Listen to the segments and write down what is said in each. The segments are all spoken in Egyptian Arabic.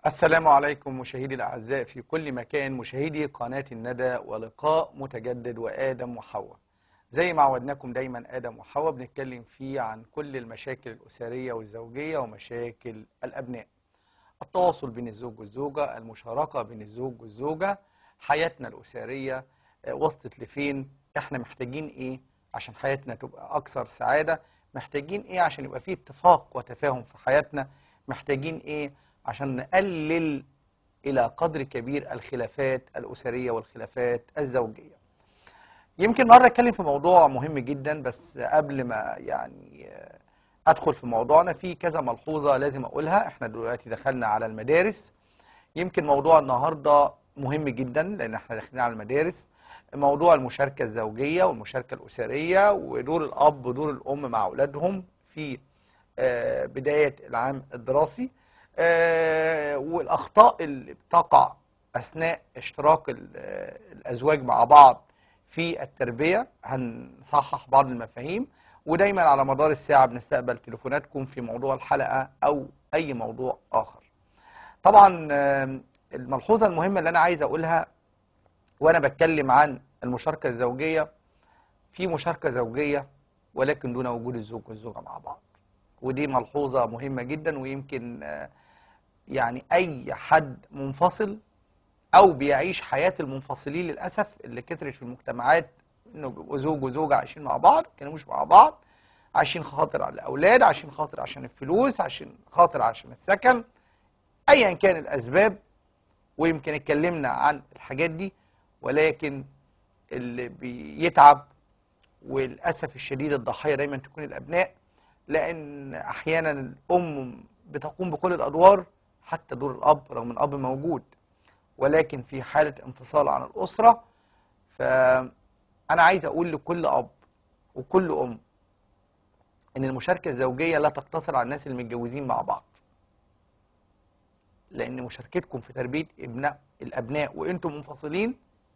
السلام عليكم مشاهدي الأعزاء في كل مكان مشاهدي قناة الندى ولقاء متجدد وآدم وحواء زي ما عودناكم دايما آدم وحواء بنتكلم فيه عن كل المشاكل الأسرية والزوجية ومشاكل الأبناء التواصل بين الزوج والزوجة المشاركة بين الزوج والزوجة حياتنا الأسرية آه، وصلت لفين احنا محتاجين ايه عشان حياتنا تبقى أكثر سعادة محتاجين ايه عشان يبقى فيه اتفاق وتفاهم في حياتنا محتاجين ايه عشان نقلل إلى قدر كبير الخلافات الأسرية والخلافات الزوجية يمكن النهارده اتكلم في موضوع مهم جدا بس قبل ما يعني آه، ادخل في موضوعنا في كذا ملحوظه لازم اقولها احنا دلوقتي دخلنا على المدارس يمكن موضوع النهارده مهم جدا لان احنا داخلين على المدارس موضوع المشاركه الزوجيه والمشاركه الاسريه ودور الاب ودور الام مع اولادهم في آه، بدايه العام الدراسي آه، والاخطاء اللي بتقع اثناء اشتراك ال- آه، الازواج مع بعض في التربيه هنصحح بعض المفاهيم ودايما على مدار الساعه بنستقبل تليفوناتكم في موضوع الحلقه او اي موضوع اخر. طبعا آم، الملحوظه المهمه اللي انا عايز اقولها وانا بتكلم عن المشاركه الزوجيه في مشاركه زوجيه ولكن دون وجود الزوج والزوجه مع بعض. ودي ملحوظه مهمه جدا ويمكن آه، يعني اي حد منفصل او بيعيش حياه المنفصلين للاسف اللي كترت في المجتمعات انه بيبقوا زوج وزوجه عايشين مع بعض ما كانوش مع بعض عايشين خاطر على الاولاد عايشين خاطر عشان الفلوس عشان خاطر عشان السكن ايا كان الاسباب ويمكن اتكلمنا عن الحاجات دي ولكن اللي بيتعب وللاسف الشديد الضحيه دايما تكون الابناء لان احيانا الام بتقوم بكل الادوار حتى دور الاب رغم الاب موجود ولكن في حاله انفصال عن الاسره فانا عايز اقول لكل اب وكل ام ان المشاركه الزوجيه لا تقتصر على الناس اللي متجوزين مع بعض لان مشاركتكم في تربيه ابناء الابناء وانتم منفصلين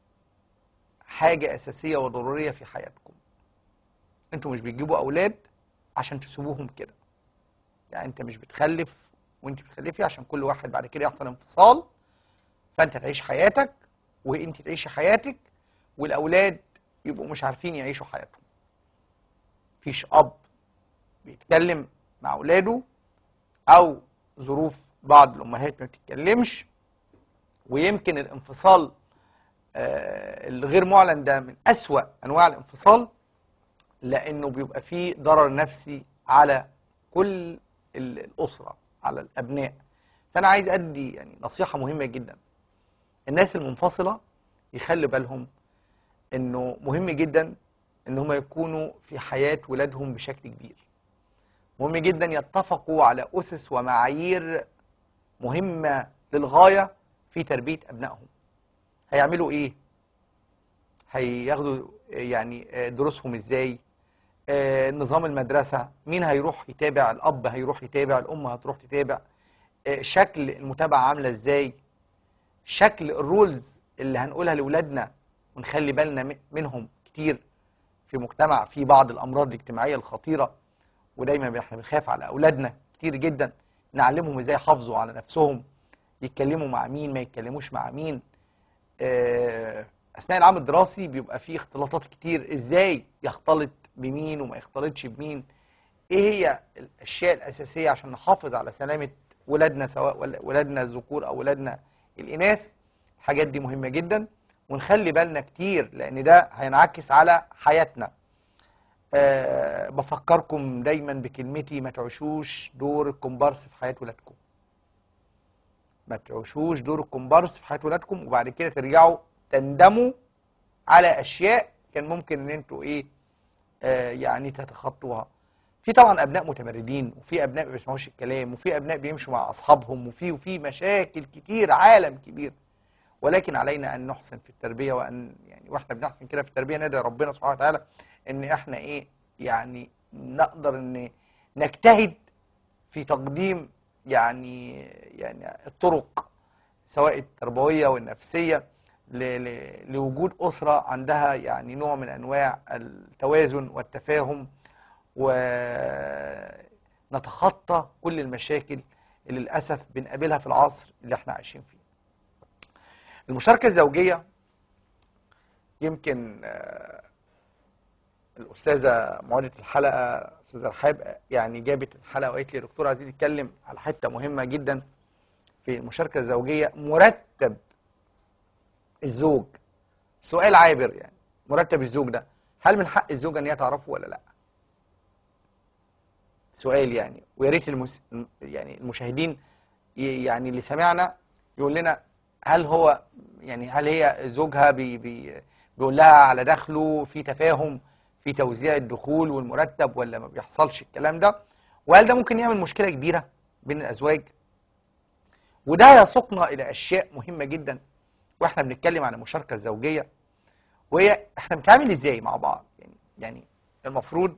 حاجه اساسيه وضروريه في حياتكم انتوا مش بتجيبوا اولاد عشان تسيبوهم كده يعني انت مش بتخلف وانت بتخلفي عشان كل واحد بعد كده يحصل انفصال فانت تعيش حياتك وانت تعيشي حياتك والاولاد يبقوا مش عارفين يعيشوا حياتهم مفيش اب بيتكلم مع اولاده او ظروف بعض الامهات ما بتتكلمش ويمكن الانفصال آه، الغير معلن ده من اسوأ انواع الانفصال لانه بيبقى فيه ضرر نفسي على كل ال- الاسره على الابناء فانا عايز ادي يعني نصيحه مهمه جدا الناس المنفصله يخلي بالهم انه مهم جدا ان هم يكونوا في حياه ولادهم بشكل كبير مهم جدا يتفقوا على اسس ومعايير مهمه للغايه في تربيه ابنائهم هيعملوا ايه هياخدوا يعني آه، دروسهم ازاي آه، نظام المدرسة مين هيروح يتابع الأب هيروح يتابع الأم هتروح تتابع آه، شكل المتابعة عاملة ازاي شكل الرولز اللي هنقولها لأولادنا ونخلي بالنا م- منهم كتير في مجتمع في بعض الأمراض الاجتماعية الخطيرة ودايما احنا بنخاف على أولادنا كتير جدا نعلمهم ازاي يحافظوا على نفسهم يتكلموا مع مين ما يتكلموش مع مين آه، اثناء العام الدراسي بيبقى فيه اختلاطات كتير ازاي يختلط بمين وما يختلطش بمين ايه هي الاشياء الاساسيه عشان نحافظ على سلامه ولادنا سواء ول- ولادنا الذكور او ولادنا الاناث الحاجات دي مهمه جدا ونخلي بالنا كتير لان ده هينعكس على حياتنا أه بفكركم دايما بكلمتي ما تعيشوش دور الكومبارس في حياه ولادكم ما تعيشوش دور الكومبارس في حياه ولادكم وبعد كده ترجعوا تندموا على اشياء كان ممكن ان انتوا ايه آه يعني تتخطوها في طبعا ابناء متمردين وفي ابناء ما بيسمعوش الكلام وفي ابناء بيمشوا مع اصحابهم وفي وفي مشاكل كتير عالم كبير ولكن علينا ان نحسن في التربيه وان يعني واحنا بنحسن كده في التربيه ندعي ربنا سبحانه وتعالى ان احنا ايه يعني نقدر ان نجتهد في تقديم يعني يعني الطرق سواء التربويه والنفسيه ل- ل- لوجود اسره عندها يعني نوع من انواع التوازن والتفاهم ونتخطى كل المشاكل اللي للاسف بنقابلها في العصر اللي احنا عايشين فيه المشاركه الزوجيه يمكن آه، الاستاذه معده الحلقه استاذه رحاب يعني جابت الحلقه وقالت لي يا دكتور عايزين نتكلم على حته مهمه جدا في المشاركه الزوجيه مرتب الزوج سؤال عابر يعني مرتب الزوج ده هل من حق الزوجه ان هي تعرفه ولا لا سؤال يعني ويا ريت المس... يعني المشاهدين ي- يعني اللي سمعنا يقول لنا هل هو يعني هل هي زوجها بي بي بيقول لها على دخله في تفاهم في توزيع الدخول والمرتب ولا ما بيحصلش الكلام ده وهل ده ممكن يعمل مشكلة كبيرة بين الأزواج وده يسوقنا إلى أشياء مهمة جدا واحنا بنتكلم عن المشاركة الزوجية وهي احنا بنتعامل ازاي مع بعض يعني يعني المفروض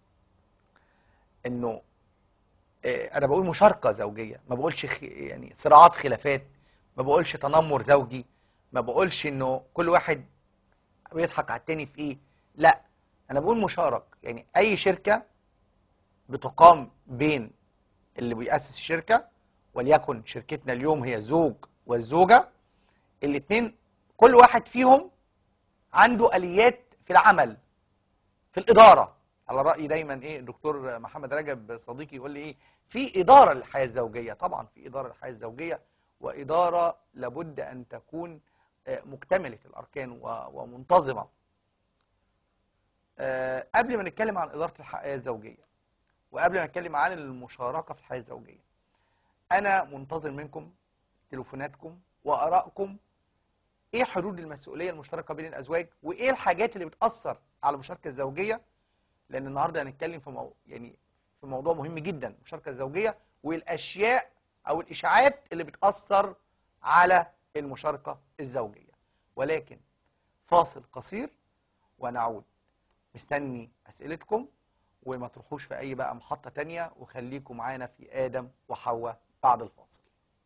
انه آه، انا بقول مشاركه زوجيه ما بقولش خ... يعني صراعات خلافات ما بقولش تنمر زوجي ما بقولش انه كل واحد بيضحك على التاني في ايه لا انا بقول مشارك يعني اي شركه بتقام بين اللي بيأسس الشركه وليكن شركتنا اليوم هي الزوج والزوجه الاثنين كل واحد فيهم عنده اليات في العمل في الاداره على راي دايما ايه الدكتور محمد رجب صديقي يقول لي ايه في اداره للحياه الزوجيه طبعا في اداره للحياه الزوجيه واداره لابد ان تكون آه، مكتمله الاركان و- ومنتظمه آه، قبل ما نتكلم عن اداره الحياه الزوجيه وقبل ما نتكلم عن المشاركه في الحياه الزوجيه انا منتظر منكم تليفوناتكم وارائكم ايه حدود المسؤوليه المشتركه بين الازواج وايه الحاجات اللي بتاثر على المشاركه الزوجيه لان النهارده هنتكلم في مو... يعني في موضوع مهم جدا المشاركه الزوجيه والاشياء او الاشاعات اللي بتاثر على المشاركه الزوجيه ولكن فاصل قصير ونعود مستني اسئلتكم وما تروحوش في اي بقى محطه تانية وخليكم معانا في ادم وحواء بعد الفاصل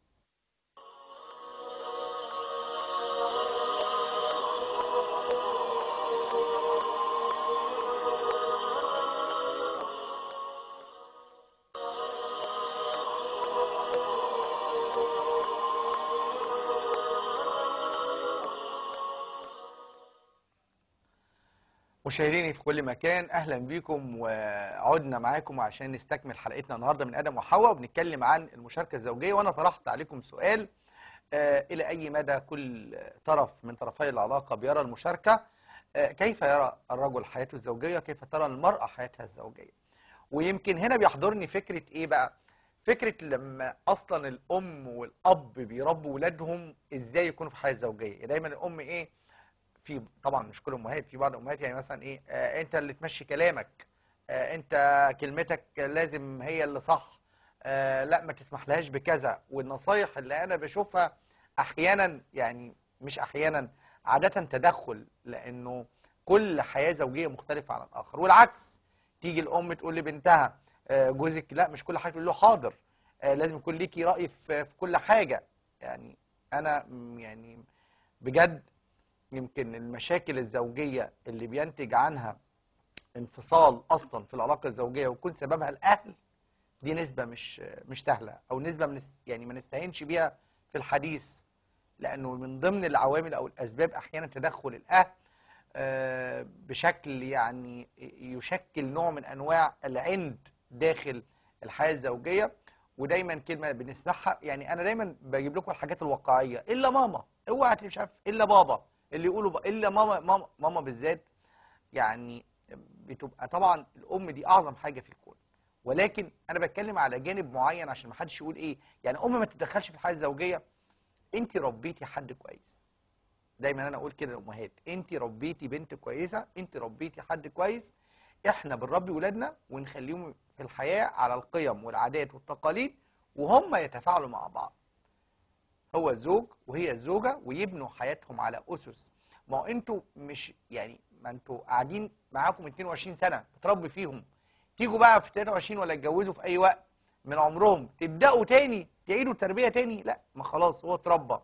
مشاهديني في كل مكان اهلا بيكم وعدنا معاكم عشان نستكمل حلقتنا النهارده من ادم وحواء وبنتكلم عن المشاركه الزوجيه وانا طرحت عليكم سؤال آه، الى اي مدى كل طرف من طرفي العلاقه بيرى المشاركه آه، كيف يرى الرجل حياته الزوجيه كيف ترى المراه حياتها الزوجيه ويمكن هنا بيحضرني فكره ايه بقى فكره لما اصلا الام والاب بيربوا ولادهم ازاي يكونوا في الحياه الزوجيه يعني دايما الام ايه في طبعا مش كل الامهات في بعض الامهات يعني مثلا ايه آه انت اللي تمشي كلامك آه انت كلمتك لازم هي اللي صح آه لا ما تسمحلهاش بكذا والنصايح اللي انا بشوفها احيانا يعني مش احيانا عاده تدخل لانه كل حياه زوجيه مختلفه عن الاخر والعكس تيجي الام تقول لبنتها آه جوزك لا مش كل حاجه تقول له حاضر آه لازم يكون ليكي راي في في كل حاجه يعني انا م- يعني بجد يمكن المشاكل الزوجية اللي بينتج عنها انفصال أصلا في العلاقة الزوجية ويكون سببها الأهل دي نسبة مش مش سهلة أو نسبة من يعني ما نستهينش بيها في الحديث لأنه من ضمن العوامل أو الأسباب أحيانا تدخل الأهل آه، بشكل يعني يشكل نوع من أنواع العند داخل الحياة الزوجية ودايما كلمة بنسمعها يعني أنا دايما بجيب لكم الحاجات الواقعية إلا ماما اوعى تبقى مش عارف إلا بابا اللي يقولوا بقى إلا ماما ماما ماما بالذات يعني بتبقى طبعا الأم دي أعظم حاجة في الكون ولكن أنا بتكلم على جانب معين عشان ما حدش يقول إيه يعني أم ما تتدخلش في الحياة الزوجية أنت ربيتي حد كويس دايما انا اقول كده للامهات انت ربيتي بنت كويسه انت ربيتي حد كويس احنا بنربي ولادنا ونخليهم في الحياه على القيم والعادات والتقاليد وهم يتفاعلوا مع بعض هو الزوج وهي الزوجه ويبنوا حياتهم على اسس ما هو انتوا مش يعني ما انتوا قاعدين معاكم 22 سنه بتربي فيهم تيجوا بقى في 23 ولا يتجوزوا في اي وقت من عمرهم تبداوا تاني تعيدوا التربيه تاني لا ما خلاص هو اتربى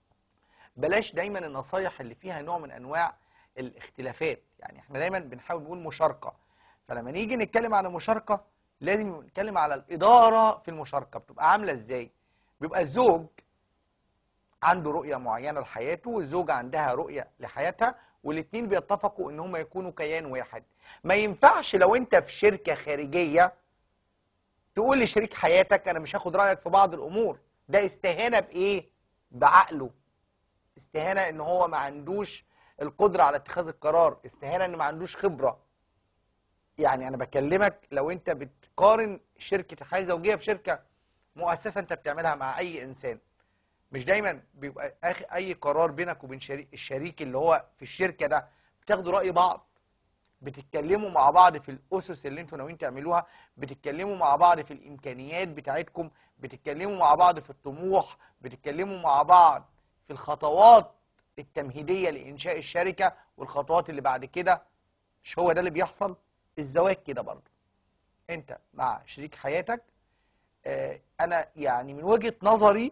بلاش دايما النصايح اللي فيها نوع من انواع الاختلافات يعني احنا دايما بنحاول نقول مشاركه فلما نيجي نتكلم عن المشاركه لازم نتكلم على الإدارة في المشاركة بتبقى عاملة إزاي بيبقى الزوج عنده رؤية معينة لحياته والزوجة عندها رؤية لحياتها والاتنين بيتفقوا ان هم يكونوا كيان واحد ما ينفعش لو انت في شركة خارجية تقول لشريك حياتك انا مش هاخد رأيك في بعض الامور ده استهانة بايه بعقله استهانة ان هو ما عندوش القدرة على اتخاذ القرار استهانة ان ما عندوش خبرة يعني انا بكلمك لو انت بتقارن شركة الحياة الزوجية بشركة مؤسسة انت بتعملها مع اي انسان مش دايما بيبقى آخ- اي قرار بينك وبين شريك الشريك اللي هو في الشركة ده بتاخدوا رأي بعض بتتكلموا مع بعض في الاسس اللي انتوا ناويين تعملوها بتتكلموا مع بعض في الامكانيات بتاعتكم بتتكلموا مع بعض في الطموح بتتكلموا مع بعض في الخطوات التمهيديه لانشاء الشركه والخطوات اللي بعد كده مش هو ده اللي بيحصل الزواج كده برضه انت مع شريك حياتك آه، انا يعني من وجهه نظري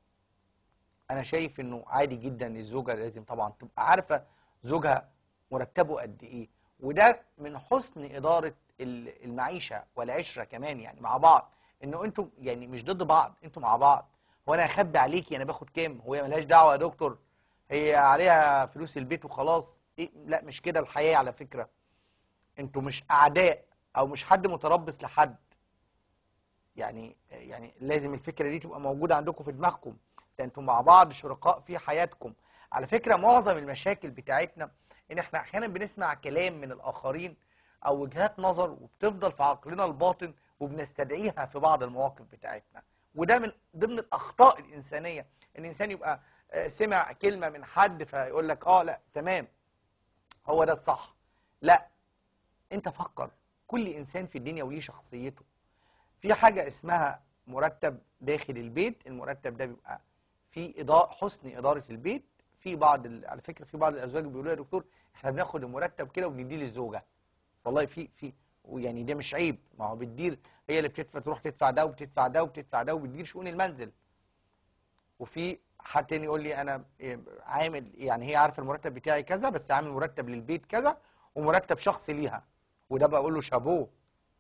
انا شايف انه عادي جدا الزوجه لازم طبعا تبقى عارفه زوجها مرتبه قد ايه وده من حسن اداره ال- المعيشه والعشره كمان يعني مع بعض انه انتم يعني مش ضد بعض انتم مع بعض هو انا اخبي عليكي انا باخد كام هو هي ملهاش دعوه يا دكتور هي عليها فلوس البيت وخلاص إيه؟ لا مش كده الحياه على فكره انتوا مش اعداء او مش حد متربص لحد يعني يعني لازم الفكره دي تبقى موجوده عندكم في دماغكم ده انتوا مع بعض شركاء في حياتكم على فكره معظم المشاكل بتاعتنا ان احنا احيانا بنسمع كلام من الاخرين او وجهات نظر وبتفضل في عقلنا الباطن وبنستدعيها في بعض المواقف بتاعتنا وده من ضمن الاخطاء الانسانيه ان الانسان يبقى آه، سمع كلمه من حد فيقول لك اه لا تمام هو ده الصح لا انت فكر كل انسان في الدنيا وليه شخصيته في حاجه اسمها مرتب داخل البيت المرتب ده بيبقى في إضاءة حسن اداره البيت في بعض ال- على فكره في بعض الازواج بيقولوا يا دكتور احنا بناخد المرتب كده وبنديه للزوجه والله في في ويعني ده مش عيب ما هو بتدير هي اللي بتدفع تروح تدفع ده وبتدفع ده وبتدفع ده وبتدير شؤون المنزل وفي حد تاني يقول لي انا إيه، عامل يعني هي عارفه المرتب بتاعي كذا بس عامل مرتب للبيت كذا ومرتب شخصي ليها وده بقول له شابوه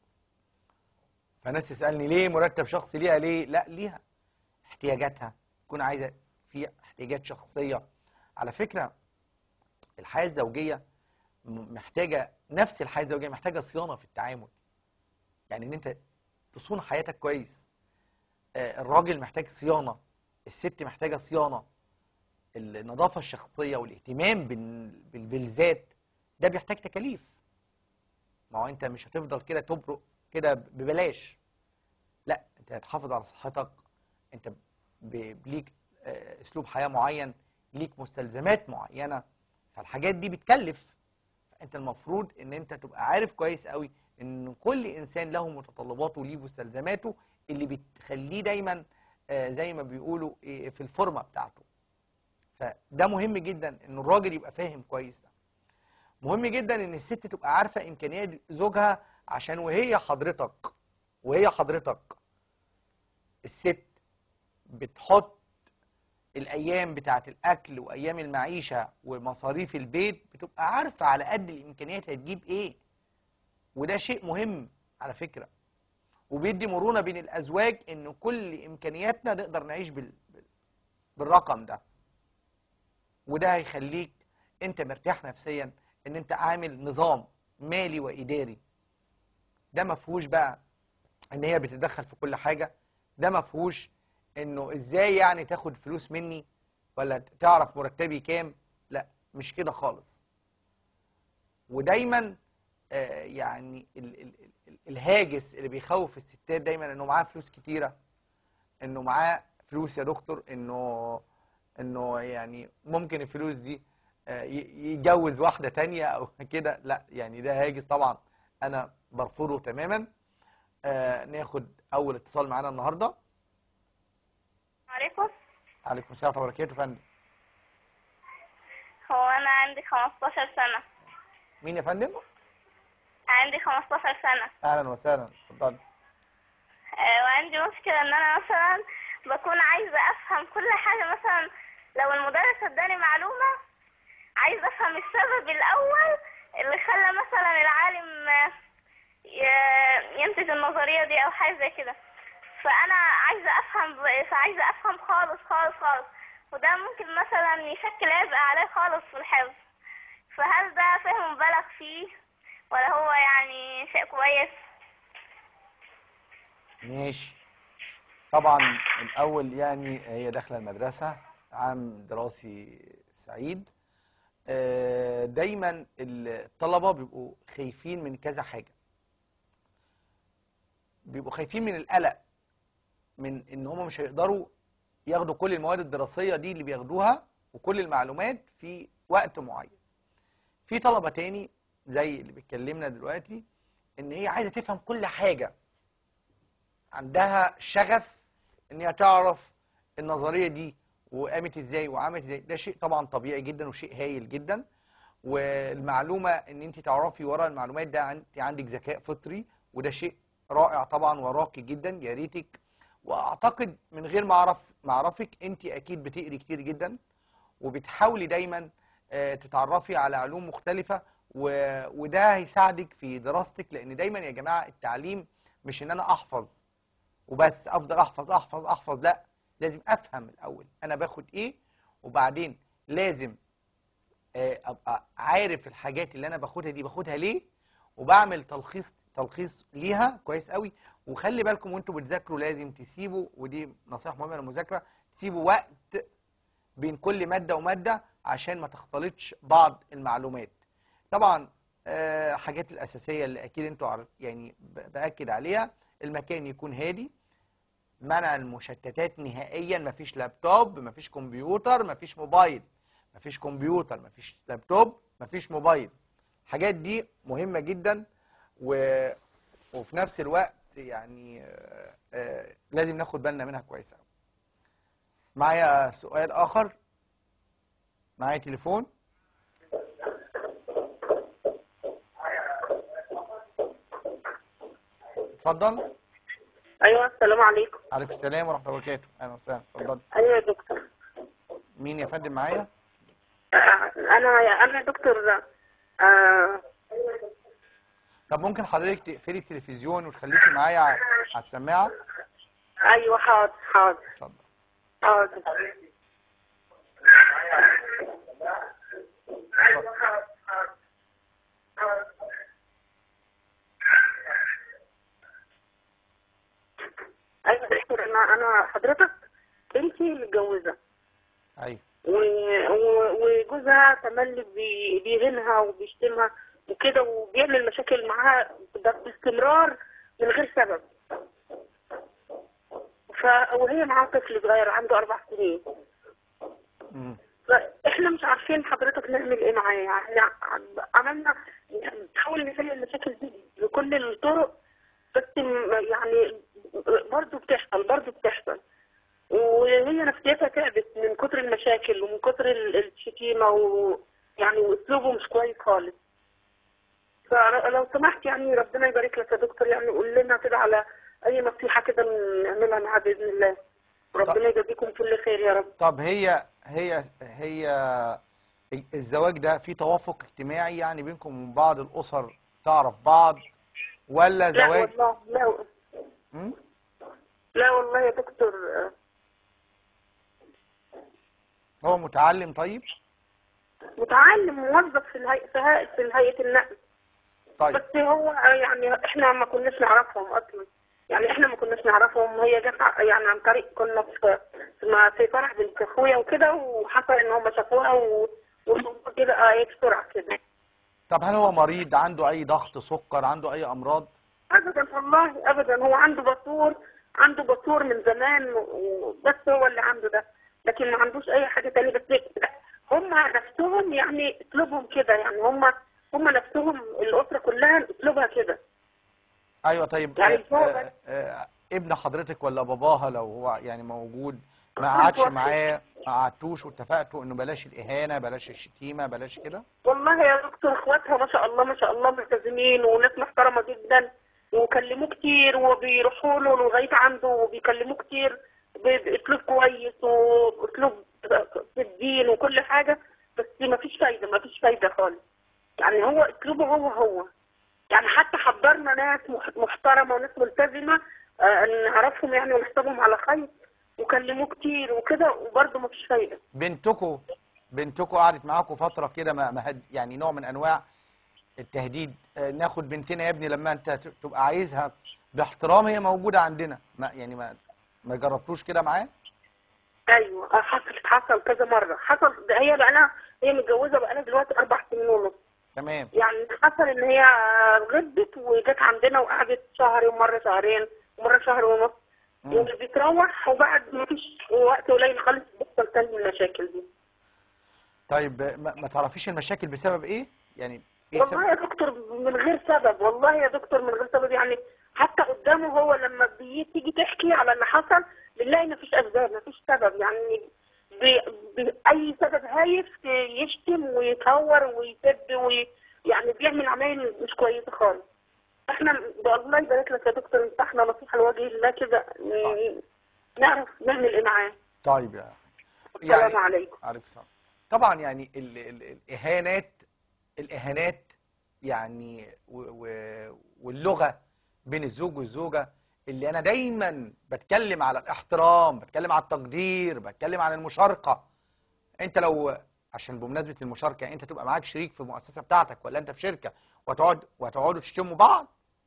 فناس تسالني ليه مرتب شخصي ليها ليه لا ليها احتياجاتها تكون عايزه في احتياجات شخصيه على فكره الحياه الزوجيه م- محتاجه نفس الحياه الزوجيه محتاجه صيانه في التعامل يعني ان انت تصون حياتك كويس آه، الراجل محتاج صيانه الست محتاجه صيانه النظافه الشخصيه والاهتمام بال- بال- بالذات ده بيحتاج تكاليف ما هو انت مش هتفضل كده تبرق كده ببلاش لا انت هتحافظ على صحتك انت ب- ليك آه، اسلوب حياه معين ليك مستلزمات معينه فالحاجات دي بتكلف انت المفروض ان انت تبقى عارف كويس قوي ان كل انسان له متطلباته وليه مستلزماته اللي بتخليه دايما آه، زي ما بيقولوا إيه، في الفورمه بتاعته فده مهم جدا ان الراجل يبقى فاهم كويس ده مهم جدا ان الست تبقى عارفه امكانيات زوجها عشان وهي حضرتك وهي حضرتك الست بتحط الايام بتاعه الاكل وايام المعيشه ومصاريف البيت بتبقى عارفه على قد الامكانيات هتجيب ايه وده شيء مهم على فكره وبيدي مرونه بين الازواج ان كل امكانياتنا نقدر نعيش بال... بال- بالرقم ده وده هيخليك انت مرتاح نفسيا ان انت عامل نظام مالي واداري ده ما فيهوش بقى ان هي بتتدخل في كل حاجه ده ما فيهوش انه ازاي يعني تاخد فلوس مني ولا تعرف مرتبي كام لا مش كده خالص ودايما آه، يعني ال ال ال الهاجس اللي بيخوف الستات دايما انه معاه فلوس كتيره انه معاه فلوس يا دكتور انه انه يعني ممكن الفلوس دي آه، ي- يتجوز واحده تانية او كده لا يعني ده هاجس طبعا انا برفضه تماما آه، ناخد اول اتصال معانا النهارده عليكم عليكم السلام ورحمه الله وبركاته يا فندم هو أنا عندي 15 سنة مين يا فندم عندي 15 سنة اهلا وسهلا اتفضل آه، وعندي مشكلة إن أنا مثلا بكون عايزة أفهم كل حاجة مثلا لو المدرس اداني معلومة عايزة أفهم السبب الأول اللي خلى مثلا العالم آه، ي- ينتج النظرية دي أو حاجة زي كده فأنا عايزة أفهم فعايزة أفهم خالص خالص خالص وده ممكن مثلا يشكل عبء عليه خالص في الحفظ فهل ده فهم مبالغ فيه ولا هو يعني شيء كويس؟ ماشي طبعا الأول يعني هي داخلة المدرسة عام دراسي سعيد آه، دايما الطلبة بيبقوا خايفين من كذا حاجة بيبقوا خايفين من القلق من ان هم مش هيقدروا ياخدوا كل المواد الدراسية دي اللي بياخدوها وكل المعلومات في وقت معين في طلبة تاني زي اللي بيتكلمنا دلوقتي ان هي عايزة تفهم كل حاجة عندها شغف ان هي تعرف النظريه دي وقامت ازاي وعملت ازاي ده شيء طبعا طبيعي جدا وشيء هايل جدا والمعلومه ان انت تعرفي ورا المعلومات ده انت عندك ذكاء فطري وده شيء رائع طبعا وراكي جدا يا ريتك واعتقد من غير ما اعرف ما اعرفك انت اكيد بتقري كتير جدا وبتحاولي دايما آه، تتعرفي على علوم مختلفه و- وده هيساعدك في دراستك لان دايما يا جماعه التعليم مش ان انا احفظ وبس افضل احفظ احفظ احفظ لا لازم افهم الاول انا باخد ايه وبعدين لازم آه، ابقى عارف الحاجات اللي انا باخدها دي باخدها ليه وبعمل تلخيص تلخيص ليها كويس قوي وخلي بالكم وانتوا بتذاكروا لازم تسيبوا ودي نصيحه مهمه للمذاكره تسيبوا وقت بين كل ماده وماده عشان ما تختلطش بعض المعلومات طبعا آه، حاجات الاساسيه اللي اكيد انتوا عارف يعني ب- باكد عليها المكان يكون هادي منع المشتتات نهائيا مفيش لابتوب مفيش كمبيوتر مفيش موبايل مفيش كمبيوتر مفيش لابتوب مفيش موبايل الحاجات دي مهمة جدا و... وفي نفس الوقت يعني آه، آه، لازم ناخد بالنا منها كويس قوي معايا سؤال آخر معايا تليفون اتفضل ايوه السلام عليكم عليكم السلام ورحمة الله وبركاته أهلا وسهلا اتفضل ايوه يا دكتور مين يا فندم معايا؟ آه، انا انا يا دكتور آه طب ممكن حضرتك تقفلي التلفزيون وتخليكي معايا ع- على السماعة؟ ايوه حاضر حاضر اتفضل حاضر اتفضل. ايوه يا دكتور انا انا حضرتك بنتي متجوزه ايوه و- و- وجوزها تملي بي- بيهينها وبيشتمها وكده وبيعمل مشاكل معاها ب- باستمرار من غير سبب ف وهي معاها طفل صغير عنده اربع سنين مم. فاحنا مش عارفين حضرتك نعمل ايه معاه يعني عملنا نحاول نحل المشاكل دي بكل الطرق بس م- يعني برضه بتحصل برضه بتحصل وهي نفسيتها تعبت من كتر المشاكل ومن كتر ال- الشتيمه ويعني واسلوبه مش كويس خالص فلو سمحت يعني ربنا يبارك لك يا دكتور يعني قول لنا كده على اي نصيحه كده نعملها معاه باذن الله ربنا يجازيكم كل خير يا رب طب هي هي هي الزواج ده فيه توافق اجتماعي يعني بينكم وبين بعض الأسر تعرف بعض ولا لا زواج والله لا مم؟ لا والله يا دكتور آه، هو متعلم طيب؟ متعلم موظف في الهيئة في هيئة في هيئة النقل طيب بس هو آه، يعني احنا ما كناش نعرفهم اصلا يعني احنا ما كناش نعرفهم هي جت ع- يعني عن طريق كنا في في ما- في فرح بنت اخويا وكده وحصل ان هم شافوها و- والموضوع كده اه إيه بسرعه كده طب هل هو مريض عنده أي ضغط سكر عنده أي أمراض؟ ابدا والله ابدا هو عنده باسور عنده باسور من زمان وبس هو اللي عنده ده لكن ما عندوش اي حاجه تانية بس هم نفسهم يعني اسلوبهم كده يعني هم هم نفسهم الاسره كلها اسلوبها كده أيوه طيب يعني آه هو آه بس- آه ابن حضرتك ولا باباها لو هو يعني موجود ما قعدش معاه ما قعدتوش واتفقتوا انه بلاش الاهانه بلاش الشتيمه بلاش كده والله يا دكتور اخواتها ما شاء الله ما شاء الله ملتزمين وناس محترمه جدا وكلموه كتير وبيروحوا له لغايه عنده وبيكلموه كتير ب- باسلوب كويس واسلوب في الدين وكل حاجه بس ما فيش فايده ما فيش فايده خالص يعني هو اسلوبه هو هو يعني حتى حضرنا ناس مح- محترمه وناس ملتزمه آه، نعرفهم يعني ونحسبهم على خير وكلموه كتير وكده وبرضه مفيش فايده بنتكو بنتكو قعدت معاكم فتره كده ما ما هد- يعني نوع من انواع التهديد آه، ناخد بنتنا يا ابني لما انت ت- تبقى عايزها باحترام هي موجوده عندنا ما يعني ما ما جربتوش كده معاه ايوه آه، حصل حصل كذا مره حصل ده هي بقى هي متجوزه بقى دلوقتي اربع سنين ونص تمام يعني حصل ان هي غبت وجت عندنا وقعدت شهر ومره شهرين ومره شهر ونص مم. يعني بتروح وبعد ما فيش وقت قليل خالص بتحصل تاني المشاكل دي طيب آه، ما, ما تعرفيش المشاكل بسبب ايه يعني ايه والله سبب يا دكتور من غير سبب والله يا دكتور من غير سبب يعني حتى قدامه هو لما بتيجي تحكي على اللي حصل بنلاقي مفيش اسباب مفيش سبب يعني ب... بأي سبب هايف يشتم ويتهور ويسب وي... يعني بيعمل عمايل مش كويسه خالص احنا الله يبارك لك يا دكتور انصحنا نصيحه لوجه الله كده ن- نعرف نعمل ايه معاه طيب يا السلام عليكم عليكم السلام طبعا يعني ال ال الاهانات الاهانات يعني و و واللغه بين الزوج والزوجه اللي انا دايما بتكلم على الاحترام بتكلم على التقدير بتكلم عن المشاركه انت لو عشان بمناسبه المشاركه انت تبقى معاك شريك في المؤسسه بتاعتك ولا انت في شركه وتقعد وتقعدوا تشتموا بعض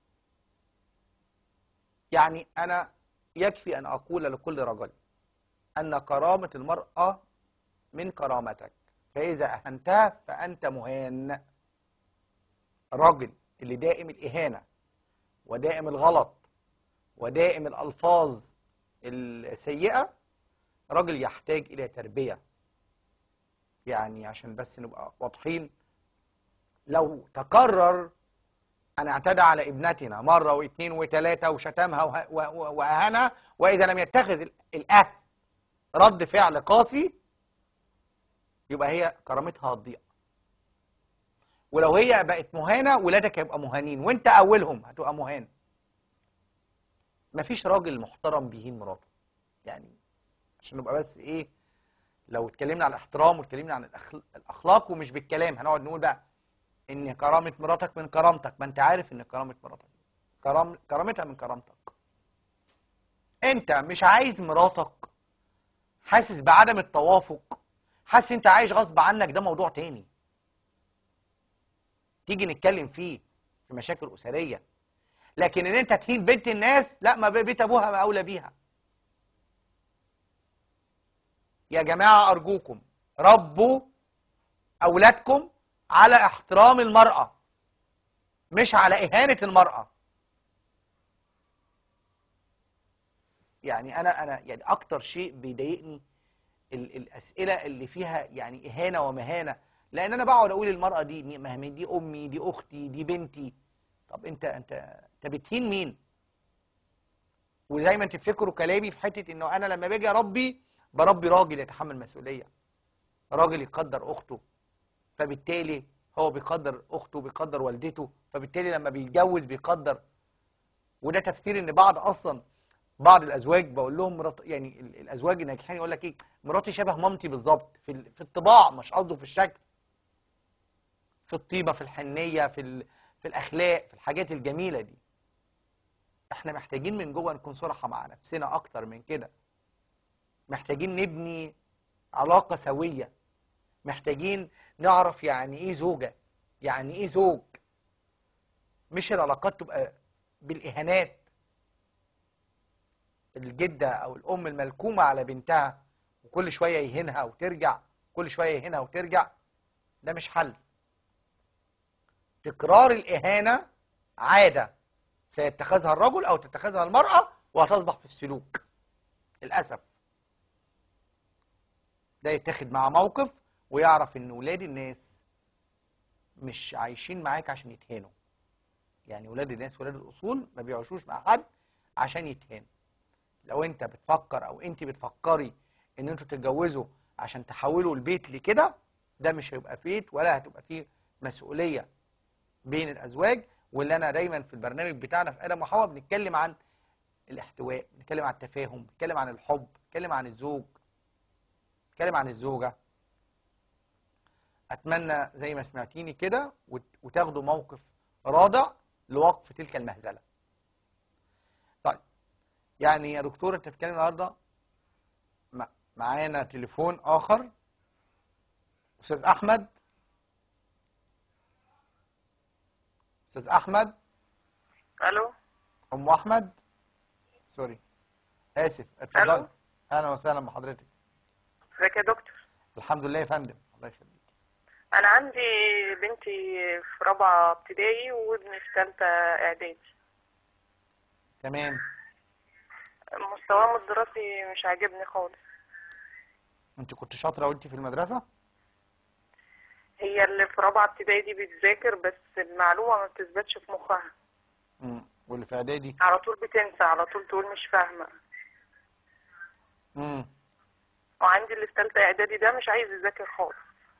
يعني انا يكفي ان اقول لكل رجل ان كرامه المراه من كرامتك فإذا أهنتها فأنت مهان الراجل اللي دائم الإهانة ودائم الغلط ودائم الألفاظ السيئة راجل يحتاج إلى تربية يعني عشان بس نبقى واضحين لو تكرر أن اعتدى على ابنتنا مرة واثنين وثلاثة وشتمها وه- و- و- وأهانها وإذا لم يتخذ ال- الأهل رد فعل قاسي يبقى هي كرامتها هتضيع ولو هي بقت مهانة ولادك هيبقى مهانين وانت اولهم هتبقى مهان مفيش راجل محترم بيهين مراته يعني عشان نبقى بس ايه لو اتكلمنا عن الاحترام واتكلمنا عن الأخل- الاخلاق ومش بالكلام هنقعد نقول بقى ان كرامة مراتك من كرامتك ما انت عارف ان كرامة مراتك كرام كرامتها من كرامتك انت مش عايز مراتك حاسس بعدم التوافق حاسس انت عايش غصب عنك ده موضوع تاني تيجي نتكلم فيه في مشاكل اسريه لكن ان انت تهين بنت الناس لا ما بيت ابوها ما اولى بيها يا جماعه ارجوكم ربوا اولادكم على احترام المراه مش على اهانه المراه يعني انا انا يعني اكتر شيء بيضايقني ال- الاسئله اللي فيها يعني اهانه ومهانه لان انا بقعد اقول المراه دي مي- ما هي دي امي دي اختي دي بنتي طب انت انت انت بتهين مين ودايما تفتكروا كلامي في حته انه انا لما باجي اربي بربي راجل يتحمل مسؤوليه راجل يقدر اخته فبالتالي هو بيقدر اخته بيقدر والدته فبالتالي لما بيتجوز بيقدر وده تفسير ان بعض اصلا بعض الازواج بقول لهم مرات يعني ال- الازواج الناجحين يقول لك ايه مراتي شبه مامتي بالظبط في ال- في الطباع مش قصده في الشكل في الطيبه في الحنيه في ال- في الاخلاق في الحاجات الجميله دي احنا محتاجين من جوه نكون صراحه مع نفسنا اكتر من كده محتاجين نبني علاقه سويه محتاجين نعرف يعني ايه زوجه يعني ايه زوج مش العلاقات تبقى بالاهانات الجده او الام الملكومه على بنتها وكل شويه يهينها وترجع كل شويه يهينها وترجع ده مش حل تكرار الاهانه عاده سيتخذها الرجل او تتخذها المراه وهتصبح في السلوك للاسف ده يتاخد مع موقف ويعرف ان ولاد الناس مش عايشين معاك عشان يتهانوا يعني ولاد الناس ولاد الاصول ما بيعيشوش مع حد عشان يتهان لو انت بتفكر او انت بتفكري ان انتوا تتجوزوا عشان تحولوا البيت لكده ده مش هيبقى بيت ولا هتبقى فيه مسؤوليه بين الازواج واللي انا دايما في البرنامج بتاعنا في ادم وحواء بنتكلم عن الاحتواء بنتكلم عن التفاهم بنتكلم عن الحب بنتكلم عن الزوج بنتكلم عن الزوجه اتمنى زي ما سمعتيني كده وت- وتاخدوا موقف رادع لوقف تلك المهزله طيب يعني يا دكتور انت بتتكلم النهارده مع- معانا تليفون اخر استاذ احمد استاذ احمد الو ام احمد سوري اسف اتفضل ألو. اهلا وسهلا بحضرتك ازيك يا دكتور الحمد لله يا فندم الله يخليك انا عندي بنتي في رابعه ابتدائي وابني في ثالثه اعدادي تمام مستواهم الدراسي مش عاجبني خالص انت كنت شاطره وانت في المدرسه هي اللي في رابعه ابتدائي دي بتذاكر بس المعلومه ما بتثبتش في مخها امم واللي في اعدادي على طول بتنسى على طول تقول مش فاهمه امم وعندي اللي في ثالثه اعدادي ده مش عايز يذاكر خالص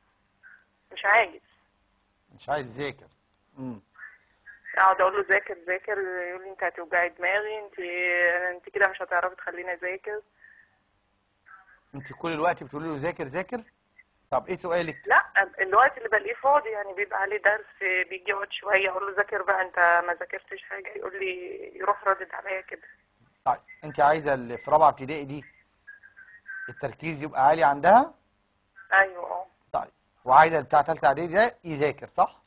مش عايز مش عايز يذاكر امم اقعد اقول له ذاكر ذاكر يقول لي انت هتوجعي دماغي انت انت كده مش هتعرفي تخليني اذاكر انت كل الوقت بتقولي له ذاكر ذاكر طب ايه سؤالك لا الوقت اللي بلاقيه فاضي يعني بيبقى عليه درس بيجي يقعد شويه اقول له ذاكر بقى انت ما ذاكرتش حاجه يقول لي يروح ردد عليا كده طيب انت عايزه اللي في رابعه ابتدائي دي التركيز يبقى عالي عندها ايوه اه طيب وعايزه بتاع ثالثه اعدادي ده يذاكر صح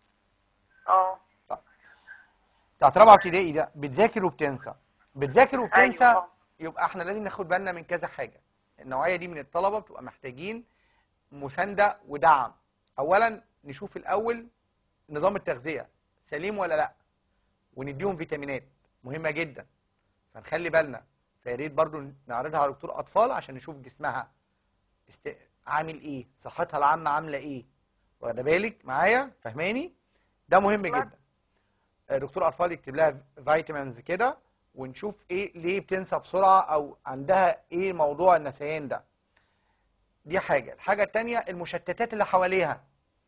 اه طيب بتاعت رابعه ابتدائي ده بتذاكر وبتنسى بتذاكر وبتنسى أيوة. يبقى احنا لازم ناخد بالنا من كذا حاجه النوعيه دي من الطلبه بتبقى محتاجين مسانده ودعم اولا نشوف الاول نظام التغذيه سليم ولا لا ونديهم فيتامينات مهمه جدا فنخلي بالنا فيا ريت برضو نعرضها على دكتور اطفال عشان نشوف جسمها است... عامل ايه صحتها العامه عامله ايه واخده بالك معايا فاهماني ده مهم لا. جدا آه، دكتور اطفال يكتب لها فيتامينز كده ونشوف ايه ليه بتنسى بسرعه او عندها ايه موضوع النسيان ده دي حاجه الحاجه التانية المشتتات اللي حواليها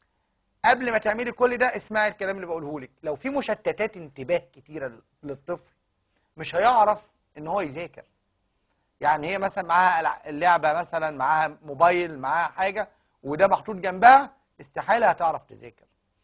قبل ما تعملي كل ده اسمعي الكلام اللي بقوله لك لو في مشتتات انتباه كتيره للطفل مش هيعرف ان هو يذاكر يعني هي مثلا معاها الع- اللعبه مثلا معاها موبايل معاها حاجه وده محطوط جنبها استحاله هتعرف تذاكر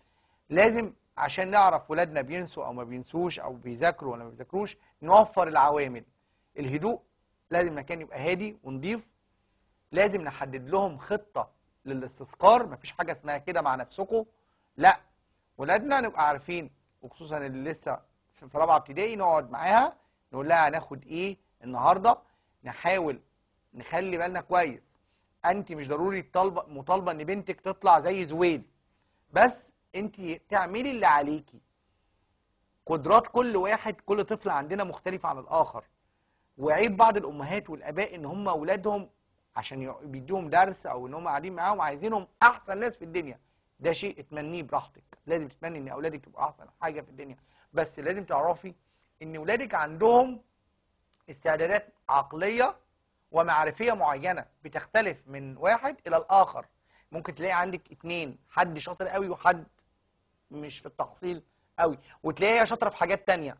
لازم عشان نعرف ولادنا بينسوا او ما بينسوش او بيذاكروا ولا ما بيذاكروش نوفر العوامل الهدوء لازم مكان يبقى هادي ونضيف لازم نحدد لهم خطه للاستذكار مفيش حاجه اسمها كده مع نفسكم لا ولادنا نبقى عارفين وخصوصا اللي لسه في في رابعه ابتدائي نقعد معاها نقول لها هناخد ايه النهارده نحاول نخلي بالنا كويس انت مش ضروري طالبه مطالبه ان بنتك تطلع زي زويل بس انت تعملي اللي عليكي قدرات كل واحد كل طفل عندنا مختلفة عن الآخر وعيب بعض الأمهات والآباء إن هم أولادهم عشان يع- بيدوهم درس أو إن هم قاعدين معاهم عايزينهم أحسن ناس في الدنيا ده شيء اتمنيه براحتك لازم تتمني إن أولادك يبقوا أحسن حاجة في الدنيا بس لازم تعرفي إن أولادك عندهم استعدادات عقلية ومعرفية معينة بتختلف من واحد إلى الآخر ممكن تلاقي عندك اتنين حد شاطر قوي وحد مش في التحصيل قوي وتلاقيها شاطره في حاجات تانية